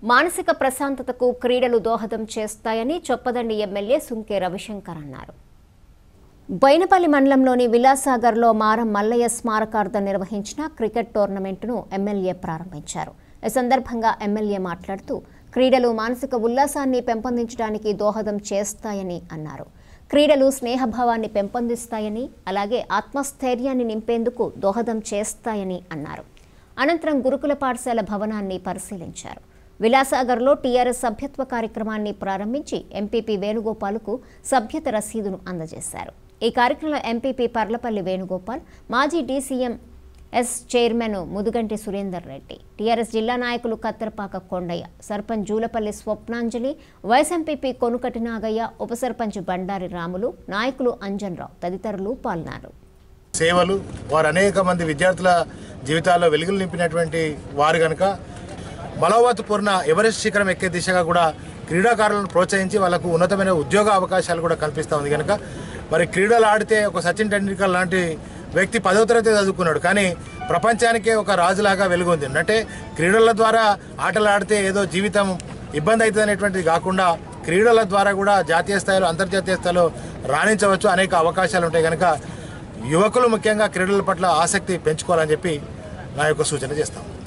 మానసిక ప్రశాంతతకు క్రీడలు దోహదం చేస్తాయని చొప్పదండి ఎమ్మెల్యే సుంకే రవిశంకర్ అన్నారు బైనపల్లి మండలంలోని విలాసాగర్లో మారం మల్లయ్య స్మారకార్థం నిర్వహించిన క్రికెట్ టోర్నమెంటును ఎమ్మెల్యే ప్రారంభించారు ఈ సందర్భంగా ఎమ్మెల్యే మాట్లాడుతూ క్రీడలు మానసిక ఉల్లాసాన్ని పెంపొందించడానికి దోహదం చేస్తాయని అన్నారు క్రీడలు స్నేహభావాన్ని పెంపొందిస్తాయని అలాగే ఆత్మస్థైర్యాన్ని నింపేందుకు దోహదం చేస్తాయని అన్నారు అనంతరం గురుకుల పాఠశాల భవనాన్ని పరిశీలించారు విలాసాగర్లో టీఆర్ఎస్ సభ్యత్వ కార్యక్రమాన్ని ప్రారంభించి ఎంపీపీ వేణుగోపాల్కు సభ్యత రసీదును అందజేశారు ఈ కార్యక్రమంలో ఎంపీపీ పర్లపల్లి వేణుగోపాల్ మాజీ DCM S chairman Mudugunti Surender Reddy TRS జిల్లా నాయకులు కత్తెరపాక కొండయ్య సర్పంచ్ జూలపల్లి స్వప్నాంజలి వైస్ ఎంపీపీ కొనుకటి నాగయ్య ఉప సర్పంచ్ బండారి రాములు నాయకులు అంజన్రావు తదితరులు పాల్గొన్నారు సేవలు వారు అనేక మంది విద్యార్థుల జీవితాల్లో వెలుగులు నింపినటువంటి వారు కనుక బలవత్ పూర్ణ ఎవరెస్ట్ శిఖరం ఎక్కే దిశగా కూడా క్రీడాకారులను ప్రోత్సహించి వాళ్ళకు ఉన్నతమైన ఉద్యోగ అవకాశాలు కూడా కల్పిస్తూ ఉంది కనుక మరి క్రీడలు ఆడితే ఒక సచిన్ టెండూల్కర్ లాంటి వ్యక్తి పదవ తరగతి చదువుకున్నాడు కానీ ప్రపంచానికే ఒక రాజులాగా వెలుగొంది అంటే క్రీడల ద్వారా ఆటలు ఆడితే ఏదో జీవితం ఇబ్బంది అవుతుంది అనేటువంటిది కాకుండా క్రీడల ద్వారా కూడా జాతీయ స్థాయిలో అంతర్జాతీయ స్థాయిలో రాణించవచ్చు అనేక అవకాశాలు ఉంటాయి కనుక యువకులు ముఖ్యంగా క్రీడల పట్ల ఆసక్తి పెంచుకోవాలని చెప్పి నా యొక్క సూచన చేస్తాం